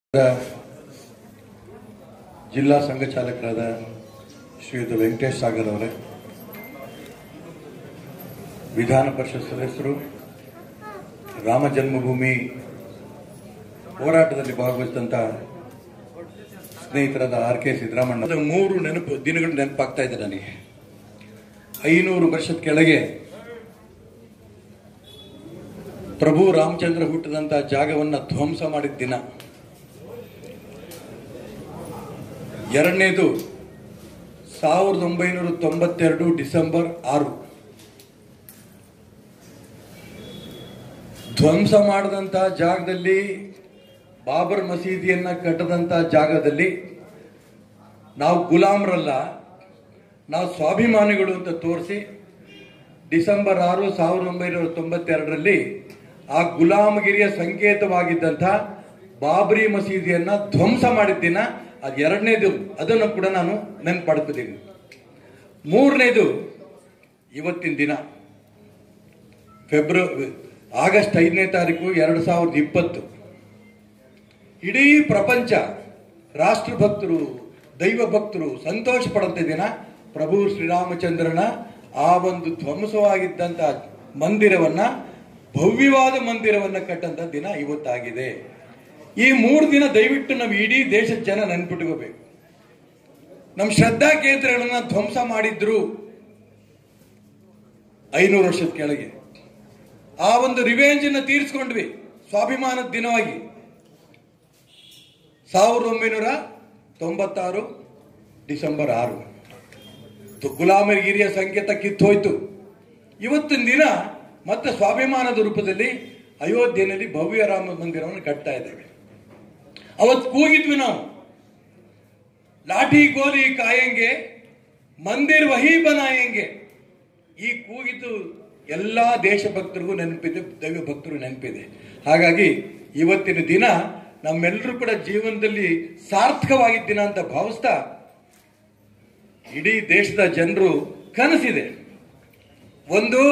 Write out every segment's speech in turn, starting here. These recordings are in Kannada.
ಜಿಲ್ಲಾ ಸಂಘ ಚಾಲಕರಾದ ಶ್ರೀಯುತ ವೆಂಕಟೇಶ್ ಸಾಗರ್ ಅವರೇ ವಿಧಾನ ಪರಿಷತ್ ಸದಸ್ಯರು ರಾಮ ಜನ್ಮಭೂಮಿ ಹೋರಾಟದಲ್ಲಿ ಭಾಗವಹಿಸಿದಂತ ಸ್ನೇಹಿತರಾದ ಆರ್ ಕೆ ಸಿದ್ದರಾಮಣ್ಣ ಅದು ಮೂರು ನೆನಪು ದಿನಗಳು ನೆನಪಾಗ್ತಾ ಇದೆ ನನಗೆ ಐನೂರು ವರ್ಷದ ಕೆಳಗೆ ಪ್ರಭು ರಾಮಚಂದ್ರ ಹುಟ್ಟಿದಂತ ಜಾಗವನ್ನ ಧ್ವಂಸ ಮಾಡಿದ ದಿನ ಎರಡನೇದು ಸಾವಿರದ ಒಂಬೈನೂರ ತೊಂಬತ್ತೆರಡು ಡಿಸೆಂಬರ್ ಆರು ಧ್ವಂಸ ಮಾಡಿದಂತ ಜಾಗದಲ್ಲಿ ಬಾಬರ್ ಮಸೀದಿಯನ್ನ ಕಟ್ಟದಂತ ಜಾಗದಲ್ಲಿ ನಾವು ಗುಲಾಮರಲ್ಲ ನಾವು ಸ್ವಾಭಿಮಾನಿಗಳು ಅಂತ ತೋರಿಸಿ ಡಿಸೆಂಬರ್ ಆರು ಸಾವಿರದ ಒಂಬೈನೂರ ತೊಂಬತ್ತೆರಡರಲ್ಲಿ ಆ ಗುಲಾಮಗಿರಿಯ ಸಂಕೇತವಾಗಿದ್ದಂಥ ಬಾಬರಿ ಮಸೀದಿಯನ್ನ ಧ್ವಂಸ ಮಾಡಿದ ದಿನ ಅದು ಎರಡನೇದು ಅದನ್ನು ಕೂಡ ನಾನು ನೆನ್ಪಡ್ಕೋತೀನಿ ಮೂರನೇದು ಇವತ್ತಿನ ದಿನ ಫೆಬ್ರವರಿ ಆಗಸ್ಟ್ ಐದನೇ ತಾರೀಕು ಎರಡು ಸಾವಿರದ ಇಪ್ಪತ್ತು ಇಡೀ ಪ್ರಪಂಚ ರಾಷ್ಟ್ರಭಕ್ತರು ದೈವ ಭಕ್ತರು ಸಂತೋಷ ಪಡುವಂತ ದಿನ ಪ್ರಭು ಶ್ರೀರಾಮಚಂದ್ರನ ಆ ಒಂದು ಧ್ವಂಸವಾಗಿದ್ದಂತ ಮಂದಿರವನ್ನ ಭವ್ಯವಾದ ಮಂದಿರವನ್ನ ಕಟ್ಟಂತ ದಿನ ಇವತ್ತಾಗಿದೆ ಈ ಮೂರು ದಿನ ದಯವಿಟ್ಟು ನಾವು ಇಡೀ ದೇಶದ ಜನ ನೆನ್ಪಿಟ್ಕೋಬೇಕು ನಮ್ಮ ಶ್ರದ್ಧಾ ಕೇಂದ್ರಗಳನ್ನ ಧ್ವಂಸ ಮಾಡಿದ್ರು ಐನೂರು ವರ್ಷದ ಕೆಳಗೆ ಆ ಒಂದು ರಿವೆಂಜ್ ಅನ್ನ ತೀರಿಸ್ಕೊಂಡ್ವಿ ಸ್ವಾಭಿಮಾನದ ದಿನವಾಗಿ ಸಾವಿರದ ಒಂಬೈನೂರ ತೊಂಬತ್ತಾರು ಡಿಸೆಂಬರ್ ಆರು ತು- ಗುಲಾಮಗಿರಿಯ ಸಂಕೇತ ಕಿತ್ತೋಯ್ತು ಇವತ್ತಿನ ದಿನ ಮತ್ತೆ ಸ್ವಾಭಿಮಾನದ ರೂಪದಲ್ಲಿ ಅಯೋಧ್ಯೆಯಲ್ಲಿ ಭವ್ಯ ರಾಮ ಮಂದಿರವನ್ನು ಕಟ್ತಾ ಇದ್ದೇವೆ ಅವತ್ತು ಕೂಗಿದ್ವಿ ನಾವು ಲಾಠಿ ಗೋಲಿ ಕಾಯಂಗೆ ಮಂದಿರ್ ವಹಿ ಬನಾಯಂಗೆ ಈ ಕೂಗಿದ್ದು ಎಲ್ಲಾ ದೇಶಭಕ್ತರಿಗೂ ನೆನಪಿದೆ ದೈವ ಭಕ್ತರು ನೆನಪಿದೆ ಹಾಗಾಗಿ ಇವತ್ತಿನ ದಿನ ನಮ್ಮೆಲ್ಲರೂ ಕೂಡ ಜೀವನದಲ್ಲಿ ಸಾರ್ಥಕವಾಗಿದ್ದ ದಿನ ಅಂತ ಭಾವಿಸ್ತಾ ಇಡೀ ದೇಶದ ಜನರು ಕನಸಿದೆ ಒಂದು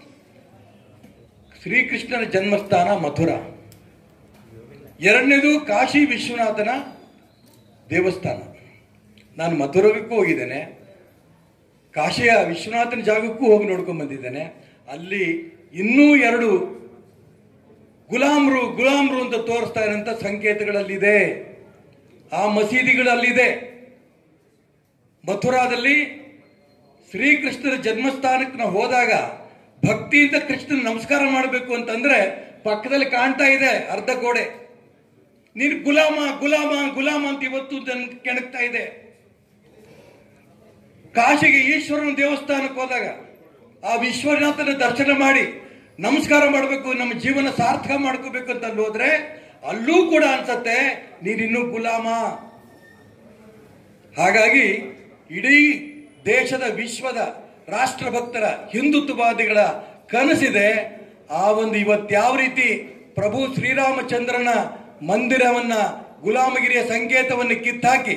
ಶ್ರೀಕೃಷ್ಣನ ಜನ್ಮಸ್ಥಾನ ಮಥುರಾ ಎರಡನೇದು ಕಾಶಿ ವಿಶ್ವನಾಥನ ದೇವಸ್ಥಾನ ನಾನು ಮಥುರಕ್ಕೂ ಹೋಗಿದ್ದೇನೆ ಕಾಶಿಯ ವಿಶ್ವನಾಥನ ಜಾಗಕ್ಕೂ ಹೋಗಿ ನೋಡ್ಕೊಂಡ್ ಬಂದಿದ್ದೇನೆ ಅಲ್ಲಿ ಇನ್ನೂ ಎರಡು ಗುಲಾಮ್ರು ಗುಲಾಮ್ರು ಅಂತ ತೋರಿಸ್ತಾ ಇರೋಂಥ ಸಂಕೇತಗಳಲ್ಲಿದೆ ಆ ಮಸೀದಿಗಳಲ್ಲಿದೆ ಮಥುರಾದಲ್ಲಿ ಶ್ರೀಕೃಷ್ಣನ ಜನ್ಮಸ್ಥಾನಕ್ಕೆ ನಾವು ಹೋದಾಗ ಭಕ್ತಿಯಿಂದ ಕೃಷ್ಣನ ನಮಸ್ಕಾರ ಮಾಡಬೇಕು ಅಂತಂದ್ರೆ ಪಕ್ಕದಲ್ಲಿ ಕಾಣ್ತಾ ಇದೆ ಅರ್ಧ ಗೋಡೆ ನೀನು ಗುಲಾಮ ಗುಲಾಮ ಗುಲಾಮ ಅಂತ ಇವತ್ತು ಜನ ಕೆಣಕ್ತಾ ಇದೆ ಕಾಶಿಗೆ ಈಶ್ವರನ ದೇವಸ್ಥಾನಕ್ಕೆ ಹೋದಾಗ ಆ ವಿಶ್ವನಾಥನ ದರ್ಶನ ಮಾಡಿ ನಮಸ್ಕಾರ ಮಾಡಬೇಕು ನಮ್ಮ ಜೀವನ ಸಾರ್ಥಕ ಮಾಡ್ಕೋಬೇಕು ಅಂತ ಅಲ್ಲಿ ಹೋದ್ರೆ ಅಲ್ಲೂ ಕೂಡ ಅನ್ಸತ್ತೆ ನೀನಿನ್ನೂ ಗುಲಾಮ ಹಾಗಾಗಿ ಇಡೀ ದೇಶದ ವಿಶ್ವದ ರಾಷ್ಟ್ರಭಕ್ತರ ಹಿಂದುತ್ವವಾದಿಗಳ ಕನಸಿದೆ ಆ ಒಂದು ಇವತ್ಯಾವ ರೀತಿ ಪ್ರಭು ಶ್ರೀರಾಮಚಂದ್ರನ ಮಂದಿರವನ್ನ ಗುಲಾಮಗಿರಿಯ ಸಂಕೇತವನ್ನು ಕಿತ್ತಾಕಿ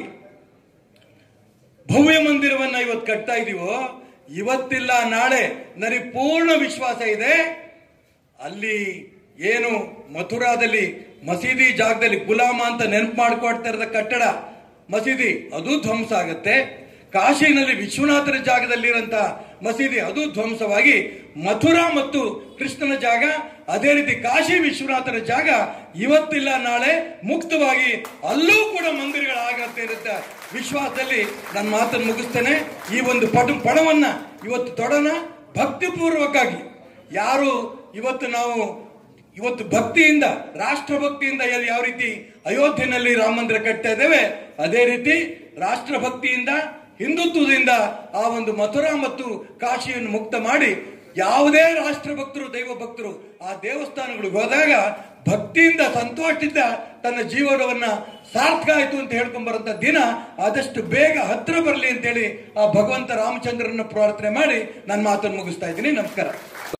ಭವ್ಯ ಮಂದಿರವನ್ನ ಇವತ್ತು ಕಟ್ತಾ ಇದೀವೋ ಇವತ್ತಿಲ್ಲ ನಾಳೆ ನನಗೆ ಪೂರ್ಣ ವಿಶ್ವಾಸ ಇದೆ ಅಲ್ಲಿ ಏನು ಮಥುರಾದಲ್ಲಿ ಮಸೀದಿ ಜಾಗದಲ್ಲಿ ಗುಲಾಮ ಅಂತ ನೆನಪು ಮಾಡ್ಕೊಡ್ತಾ ಇರೋದ ಕಟ್ಟಡ ಮಸೀದಿ ಅದು ಧ್ವಂಸ ಆಗತ್ತೆ ಕಾಶಿನಲ್ಲಿ ವಿಶ್ವನಾಥನ ಜಾಗದಲ್ಲಿರಂತ ಮಸೀದಿ ಅದು ಧ್ವಂಸವಾಗಿ ಮಥುರಾ ಮತ್ತು ಕೃಷ್ಣನ ಜಾಗ ಅದೇ ರೀತಿ ಕಾಶಿ ವಿಶ್ವನಾಥನ ಜಾಗ ಇವತ್ತಿಲ್ಲ ನಾಳೆ ಮುಕ್ತವಾಗಿ ಅಲ್ಲೂ ಕೂಡ ಮಂದಿರಗಳಾಗತ್ತೆ ಇರುತ್ತೆ ವಿಶ್ವಾಸದಲ್ಲಿ ನನ್ನ ಮಾತನ್ನು ಮುಗಿಸ್ತೇನೆ ಈ ಒಂದು ಪಟ ಪಣವನ್ನ ಇವತ್ತು ತೊಡೋಣ ಭಕ್ತಿಪೂರ್ವಕವಾಗಿ ಯಾರು ಇವತ್ತು ನಾವು ಇವತ್ತು ಭಕ್ತಿಯಿಂದ ರಾಷ್ಟ್ರಭಕ್ತಿಯಿಂದ ಎಲ್ಲಿ ಯಾವ ರೀತಿ ಅಯೋಧ್ಯೆಯಲ್ಲಿ ರಾಮ ಮಂದಿರ ಕಟ್ತಾ ಇದ್ದೇವೆ ಅದೇ ರೀತಿ ರಾಷ್ಟ್ರಭಕ್ತಿಯಿಂದ ಹಿಂದುತ್ವದಿಂದ ಆ ಒಂದು ಮಥುರಾ ಮತ್ತು ಕಾಶಿಯನ್ನು ಮುಕ್ತ ಮಾಡಿ ಯಾವುದೇ ರಾಷ್ಟ್ರ ಭಕ್ತರು ದೈವ ಭಕ್ತರು ಆ ದೇವಸ್ಥಾನಗಳಿಗೆ ಹೋದಾಗ ಭಕ್ತಿಯಿಂದ ಸಂತೋಷದಿಂದ ತನ್ನ ಜೀವನವನ್ನ ಸಾರ್ಥಕ ಆಯ್ತು ಅಂತ ಹೇಳ್ಕೊಂಡ್ ಬರಂತ ದಿನ ಆದಷ್ಟು ಬೇಗ ಹತ್ರ ಬರಲಿ ಅಂತೇಳಿ ಆ ಭಗವಂತ ರಾಮಚಂದ್ರನ ಪ್ರಾರ್ಥನೆ ಮಾಡಿ ನನ್ನ ಮಾತನ್ನು ಮುಗಿಸ್ತಾ ಇದ್ದೀನಿ ನಮಸ್ಕಾರ